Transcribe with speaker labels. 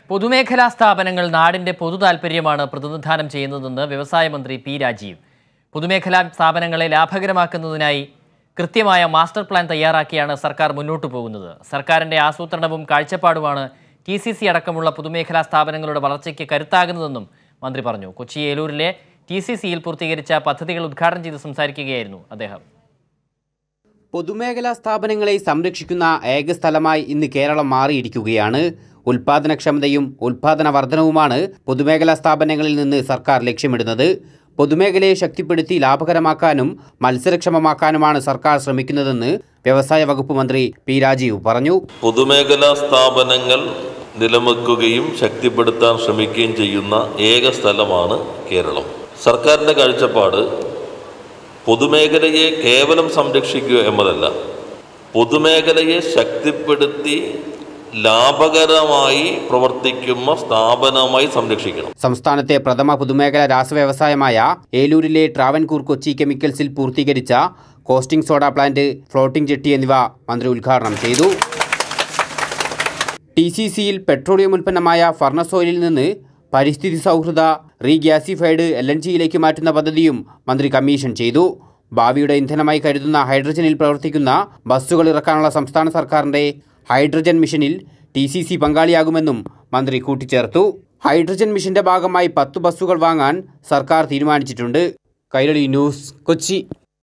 Speaker 1: പൊതുമേഖലാ സ്ഥാപനങ്ങൾ നാടിന്റെ പൊതു താൽപ്പര്യമാണ് പ്രതിനിധാനം ചെയ്യുന്നതെന്ന് വ്യവസായ മന്ത്രി പി രാജീവ് പൊതുമേഖലാ സ്ഥാപനങ്ങളെ ലാഭകരമാക്കുന്നതിനായി കൃത്യമായ മാസ്റ്റർ പ്ലാൻ തയ്യാറാക്കിയാണ് സർക്കാർ മുന്നോട്ടു പോകുന്നത് സർക്കാരിന്റെ ആസൂത്രണവും കാഴ്ചപ്പാടുമാണ് ടി സി സി അടക്കമുള്ള പൊതുമേഖലാ സ്ഥാപനങ്ങളുടെ വളർച്ചയ്ക്ക് കരുത്താകുന്നതെന്നും മന്ത്രി പറഞ്ഞു കൊച്ചി ഏലൂരിലെ ടി സി സിയിൽ പൂർത്തീകരിച്ച പദ്ധതികൾ ഉദ്ഘാടനം ചെയ്ത് സംസാരിക്കുകയായിരുന്നു അദ്ദേഹം
Speaker 2: പൊതുമേഖലാ സ്ഥാപനങ്ങളെ സംരക്ഷിക്കുന്ന ഏക സ്ഥലമായി ഇന്ന് കേരളം മാറിയിരിക്കുകയാണ് ഉൽപാദനക്ഷമതയും ഉൽപാദന വർധനവുമാണ് പൊതുമേഖലാ സ്ഥാപനങ്ങളിൽ നിന്ന് സർക്കാർ ലക്ഷ്യമിടുന്നത് പൊതുമേഖലയെ ശക്തിപ്പെടുത്തി ലാഭകരമാക്കാനും മത്സരക്ഷമമാക്കാനുമാണ് സർക്കാർ ശ്രമിക്കുന്നതെന്ന് വ്യവസായ വകുപ്പ് മന്ത്രി പി രാജീവ് പറഞ്ഞു
Speaker 3: പൊതുമേഖലാ സ്ഥാപനങ്ങൾ നിലനിൽക്കുകയും ശക്തിപ്പെടുത്താൻ ശ്രമിക്കുകയും ചെയ്യുന്ന ഏക സ്ഥലമാണ് കേരളം സർക്കാരിൻ്റെ കാഴ്ചപ്പാട് പൊതുമേഖലയെ കേവലം സംരക്ഷിക്കുക എന്നതല്ല പൊതുമേഖലയെ ശക്തിപ്പെടുത്തി ലാഭകരമായി പ്രവർത്തിക്കുന്ന സ്ഥാപനമായി സംരക്ഷിക്കണം
Speaker 2: സംസ്ഥാനത്തെ പ്രഥമ പൊതുമേഖലാ രാസവ്യവസായമായ ഏലൂരിലെ ട്രാവൻകൂർ കൊച്ചി കെമിക്കൽസിൽ പൂർത്തീകരിച്ച caustic soda plant floating jetty എന്നിവ മന്ത്രി ഉദ്ഘാടനം ചെയ്തു ടി സി സിയിൽ പെട്രോളിയം ഉൽപ്പന്നമായ ഫർണസ് ഓയിലിൽ നിന്ന് പരിസ്ഥിതി സൗഹൃദ റീഗ്യാസിഫൈഡ് എൽ എൻ ജിയിലേക്ക് മാറ്റുന്ന പദ്ധതിയും മന്ത്രി കമ്മീഷൻ ചെയ്തു ഭാവിയുടെ ഇന്ധനമായി കരുതുന്ന ഹൈഡ്രജനിൽ പ്രവർത്തിക്കുന്ന ബസ്സുകൾ ഇറക്കാനുള്ള സംസ്ഥാന സർക്കാരിൻ്റെ ഹൈഡ്രജൻ മിഷനിൽ ടി സി സി പങ്കാളിയാകുമെന്നും മന്ത്രി കൂട്ടിച്ചേർത്തു ഹൈഡ്രജൻ മിഷന്റെ ഭാഗമായി പത്ത് ബസ്സുകൾ വാങ്ങാൻ സർക്കാർ തീരുമാനിച്ചിട്ടുണ്ട് കൈരളി ന്യൂസ് കൊച്ചി